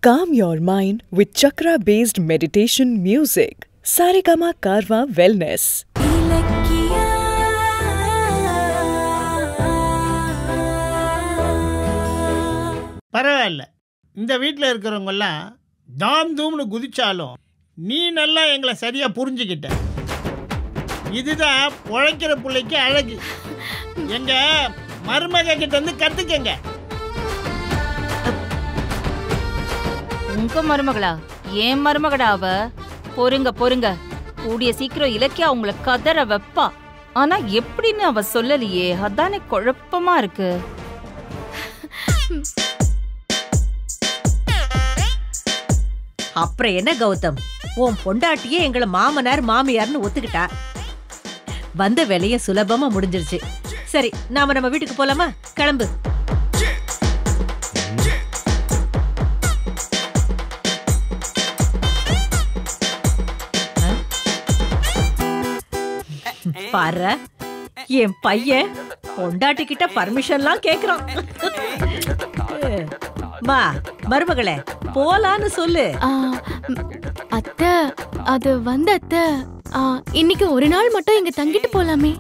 Calm your mind with chakra based meditation music. Saregama Karwa Wellness. பரவாயில்ல இந்த வீட்டில் இருக்கிறவங்கெல்லாம் தாம் தூம்னு குதிச்சாலும் நீ நல்லா எங்களை சரியாக புரிஞ்சுக்கிட்ட இதுதான் உழைக்கிற பிள்ளைக்கு அழகு எங்க மருமக கிட்ட இருந்து கத்துக்கங்க உங்க மருமகளா ஏன் மருமகடா அவ பொறுங்க பொறுங்க கூடிய சீக்கிரம் இலக்கியா உங்களை கதற வைப்பா ஆனா எப்படின்னு அவ சொல்லலையே அதானே குழப்பமா இருக்கு அப்புறம் என்ன கௌதம் உன் பொண்டாட்டியே எங்களை மாமனார் மாமியார்னு ஒத்துக்கிட்டா வந்த வேலைய சுலபமா முடிஞ்சிருச்சு சரி நாம நம்ம வீட்டுக்கு போலாமா கிளம்பு பாரு என் பையன் பொண்டாட்டி கிட்ட பர்மிஷன்லாம் கேக்குறான் மா மருமகளே போலான்னு சொல்லு ஆ, ம், அத்தை அது வந்து அத்தை ஆ, இன்னைக்கு ஒரு நாள் மட்டும் இங்க தங்கிட்டு போலாமே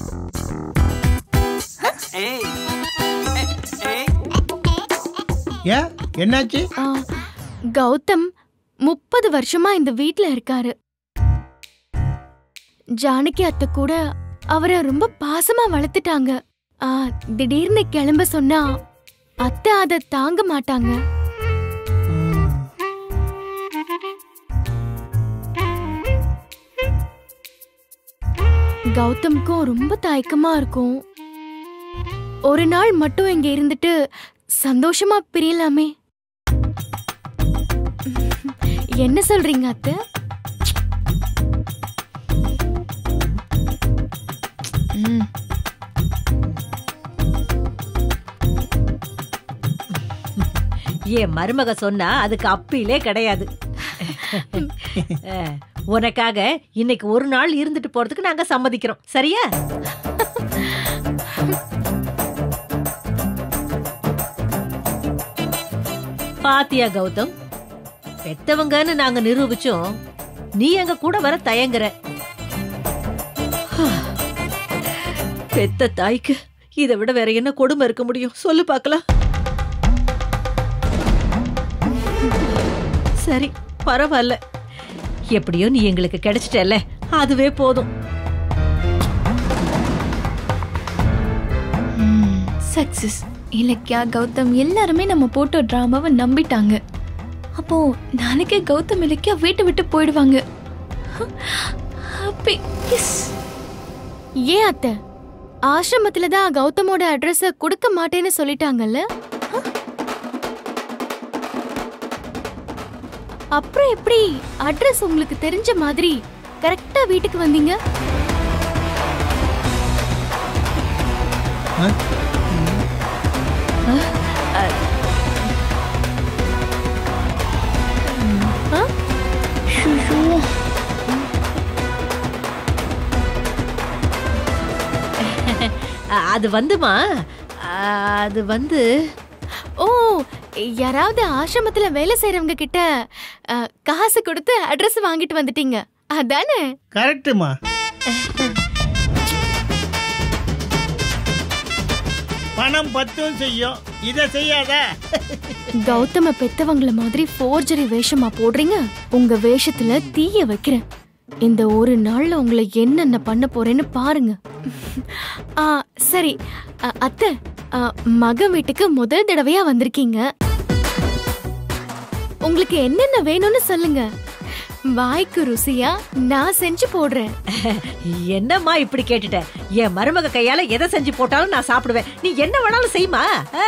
ஏன் என்னாச்சு ஆ, கௌதம் முப்பது வருஷமா இந்த வீட்ல இருக்காரு ஜானகி அத்தை கூட அவரை ரொம்ப பாசமா வளர்த்துட்டாங்க ஆ, திடீர்னு கிளம்ப சொன்னா அத்தை அதை தாங்க மாட்டாங்க கௌதம்க்கும் ரொம்ப தயக்கமா இருக்கும் ஒரு நாள் மட்டும் இங்க இருந்துட்டு சந்தோஷமா பிரியலாமே என்ன சொல்றீங்க அத்தை ம், என் மருமக சொன்னா அதுக்கு அப்பிலே கிடையாது அஹ், உனக்காக இன்னைக்கு ஒரு நாள் இருந்துட்டு போறதுக்கு நாங்க சம்மதிக்கிறோம் சரியா பாத்தியா கௌதம் பெத்தவங்கன்னு நாங்க நிரூபிச்சோம் நீ எங்க கூட வர தயங்குற பெத்த தாய்க்கு இதை விட வேற என்ன கொடுமை இருக்க முடியும் சொல்லு பார்க்கலாம் சரி பரவாயில்ல எப்படியோ நீ எங்களுக்கு கிடைச்சிட்டல்ல அதுவே போதும் சக்சஸ் இலக்கியா கௌதம் எல்லாருமே நம்ம போட்டோ டிராமாவை நம்பிட்டாங்க அப்போ நாளைக்கே கௌதம் இலக்கியா வீட்டை விட்டு போயிடுவாங்க ஹாப்பி ஏன் அத்தை ஆசிரமத்துல தான் கௌதமோட அட்ரஸ கொடுக்க மாட்டேன்னு சொல்லிட்டாங்கல்ல ஹ? அப்புறம் எப்படி அட்ரஸ் உங்களுக்கு தெரிஞ்ச மாதிரி கரெக்டா வீட்டுக்கு வந்தீங்க ஆ? ஐயோ. அ- அது வந்துமா அ- அது வந்து ஓ யாராவது ஆசிரமத்துல வேலை செய்யறவங்க கிட்ட அ, காசு கொடுத்து அட்ரஸ் வாங்கிட்டு வந்துட்டீங்க அதானே கரெக்டுமா பணம் பத்தும் செய்யும் இதை செய்யாத கௌதம பெத்தவங்கள மாதிரி ஃபோர்ஜரி வேஷமா போடுறீங்க உங்க வேஷத்துல தீய வைக்கிறேன் இந்த ஒரு நாள்ல உங்களை என்னென்ன பண்ண போறேன்னு பாருங்க ஆ சரி அ, அத்தை அ, மக வீட்டுக்கு முதல் தடவையா வந்திருக்கீங்க உங்களுக்கு என்னென்ன வேணும்னு சொல்லுங்க வாய்க்கு ருசியா நான் செஞ்சு போடுறேன் என்னம்மா இப்படி கேட்டுட்ட என் மருமக கையால எதை செஞ்சு போட்டாலும் நான் சாப்பிடுவேன் நீ என்ன வேணாலும் செய்யுமா ஆ.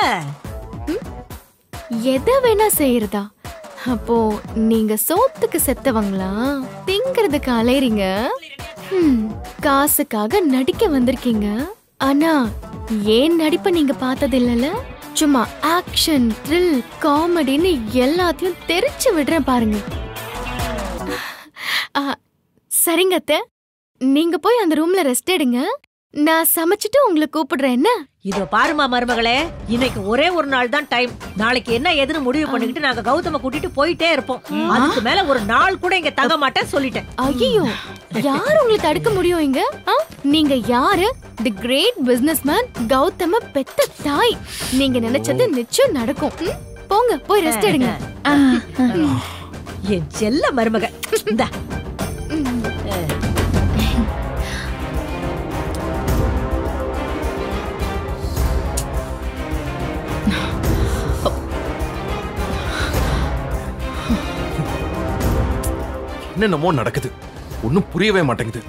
எதை வேணா செய்யறதா அப்போ நீங்க சோத்துக்கு செத்தவங்களா திங்கிறதுக்கு அலையறீங்க ஹம், காசுக்காக நடிக்க வந்திருக்கீங்க ஆனா ஏன் நடிப்பை நீங்க பார்த்தது இல்லல சும்மா ஆக்ஷன் த்ரில் காமெடின்னு எல்லாத்தையும் தெரிச்சு விடுறேன் பாருங்க ஆ, சரிங்க அத்தை நீங்க போய் அந்த ரூம்ல ரெஸ்ட் எடுங்க நான் சமைச்சிட்டு உங்களை கூப்பிடுறேன் என்ன இதோ பாருமா மருமகளே இன்னைக்கு ஒரே ஒரு நாள் தான் டைம் நாளைக்கு என்ன ஏதுன்னு முடிவு பண்ணிக்கிட்டு நாங்க கௌதம கூட்டிட்டு போயிட்டே இருப்போம் அதுக்கு மேல ஒரு நாள் கூட இங்க தங்க மாட்டேன் சொல்லிட்டேன் ஐயோ யார் உங்களை தடுக்க முடியும் இங்க ஆ? நீங்க யாரு தி கிரேட் பிசினஸ்மேன் கௌதம பெத்த தாய் நீங்க நினைச்சது நிச்சயம் நடக்கும் ம்? போங்க போய் ரெஸ்ட் எடுங்க என் செல்ல மருமக இந்தா என்னென்னமோ நடக்குது ஒன்னும் புரியவே மாட்டேங்குது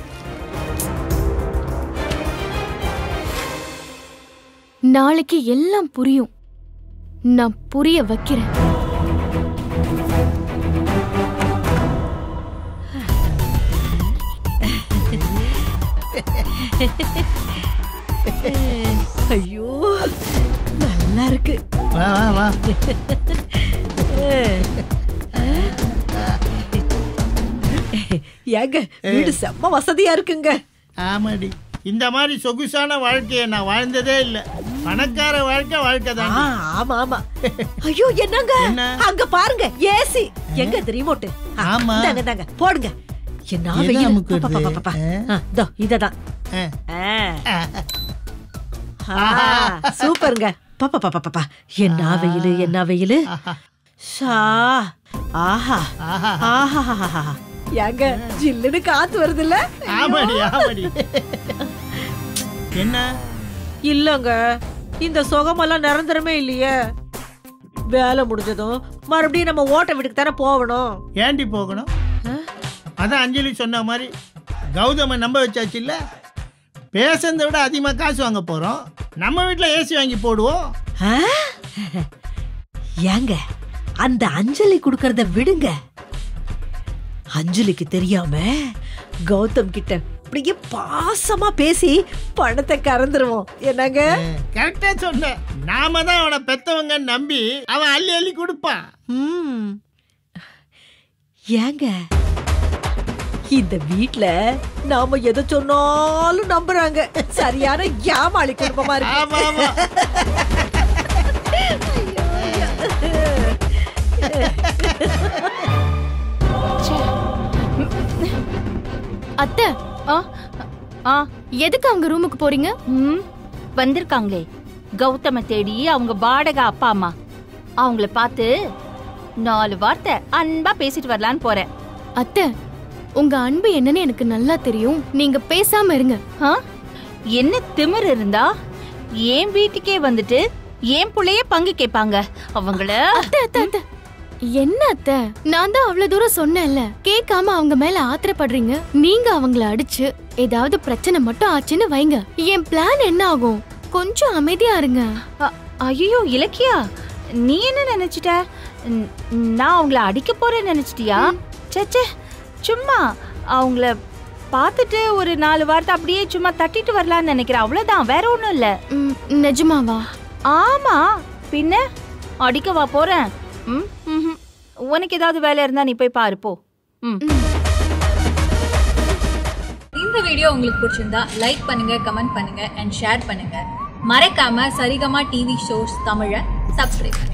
நாளைக்கு எல்லாம் புரியும் நான் புரிய வைக்கிறேன் ஐயோ நல்லா இருக்கு வா வா வா ஏங்க வீடு செம்ம வசதியா இருக்குங்க ஆமாடி இந்த மாதிரி சொகுசான வாழ்க்கையை நான் வாழ்ந்ததே இல்ல பணக்கார வாழ்க்கை வாழ்க்கை ஆ, தான் ஆமா ஆமா ஐயோ என்னங்க என்ன? அங்க பாருங்க ஏசி எங்க இது ரிமோட் ஆமா. தாங்க தாங்க போடுங்க என்ன எதை வெயில் அமுக்குறது? பா, பா, பா, பா. ஆ, இதோ இததான் ஆ. ஆ, சூப்பருங்க பாப்பா பாப்பா பாப்பா என்ன வெயிலு என்ன வெயிலு ஷா ஆஹா ஆஹா ஏங்க ஜில்லுன்னு காத்து வருது இல்ல ஆமாடி ஆமாடி என்ன இல்லங்க இந்த சுகமெல்லாம் நிரந்தரமே இல்லையே வேலை முடிஞ்சதும் மறுபடியும் நம்ம ஓட்ட வீட்டுக்கு தானே போகணும் ஏண்டி போகணும் அதான் அஞ்சலி சொன்ன மாதிரி கௌதம நம்ப வச்சாச்சு இல்ல பேசுறதை விட அதிகமாக காசு வாங்க போறோம் நம்ம வீட்டில் ஏசி வாங்கி போடுவோம் ஆ? ஏங்க அந்த அஞ்சலி கொடுக்கறத விடுங்க அஞ்சலிக்கு தெரியாம கௌதம் கிட்ட அப்படியே பாசமா பேசி பணத்தை கறந்துருவோம் என்னங்க கரெக்டா சொன்ன நாம தான் அவனை பெத்தவங்க நம்பி அவன் அள்ளி அள்ளி கொடுப்பான் ம். ஏங்க இந்த வீட்ல நாம எதை சொன்னாலும் நம்புறாங்க சரியான ஏமாளி குடும்பமா இருக்கு ஆமா ஆமா அத்தை ஆ ஆ எதுக்கு அவங்க ரூமுக்கு போறீங்க ம் வந்திருக்காங்களே கௌதம தேடி அவங்க வாடகை அப்பா அம்மா அவங்கள பார்த்து நாலு வார்த்தை அன்பா பேசிட்டு வரலான்னு போறேன் அத்தை உங்க அன்பு என்னன்னு எனக்கு நல்லா தெரியும் நீங்க பேசாம இருங்க ஆ? என்ன திமிர் இருந்தா என் வீட்டுக்கே வந்துட்டு என் புள்ளைய பங்கு கேட்பாங்க அவங்கள அத்தை அத்தை அத்தை என்ன அத்தை நான் தான் அவ்வளவு தூரம் சொன்னேன்ல கேட்காம அவங்க மேல ஆத்திரப்படுறீங்க நீங்க அவங்கள அடிச்சு ஏதாவது பிரச்சனை மட்டும் ஆச்சுன்னு வைங்க என் பிளான் என்ன ஆகும் கொஞ்சம் அமைதியா இருங்க ஐயோ இலக்கியா நீ என்ன நினைச்சிட்ட ந- நான் அவங்கள அடிக்க போறேன்னு நினைச்சிட்டியா சச்சே சும்மா அவங்கள பார்த்துட்டு ஒரு நாலு வார்த்தை அப்படியே சும்மா தட்டிட்டு வரலாம்னு நினைக்கிறேன் அவ்வளவுதான் வேற ஒண்ணும் இல்ல ம், நிஜமாவா ஆமா பின்ன அடிக்கவா போறேன் ம், ம்ஹும். உனக்கு ஏதாவது வேலை இருந்தா நீ போய் பாரு போ ம் இந்த வீடியோ உங்களுக்கு பிடிச்சிருந்தா லைக் பண்ணுங்க கமெண்ட் பண்ணுங்க அண்ட் ஷேர் பண்ணுங்க மறக்காம சரிகமா டிவி ஷோஸ் தமிழை சப்ஸ்கிரைப் பண்ணுங்க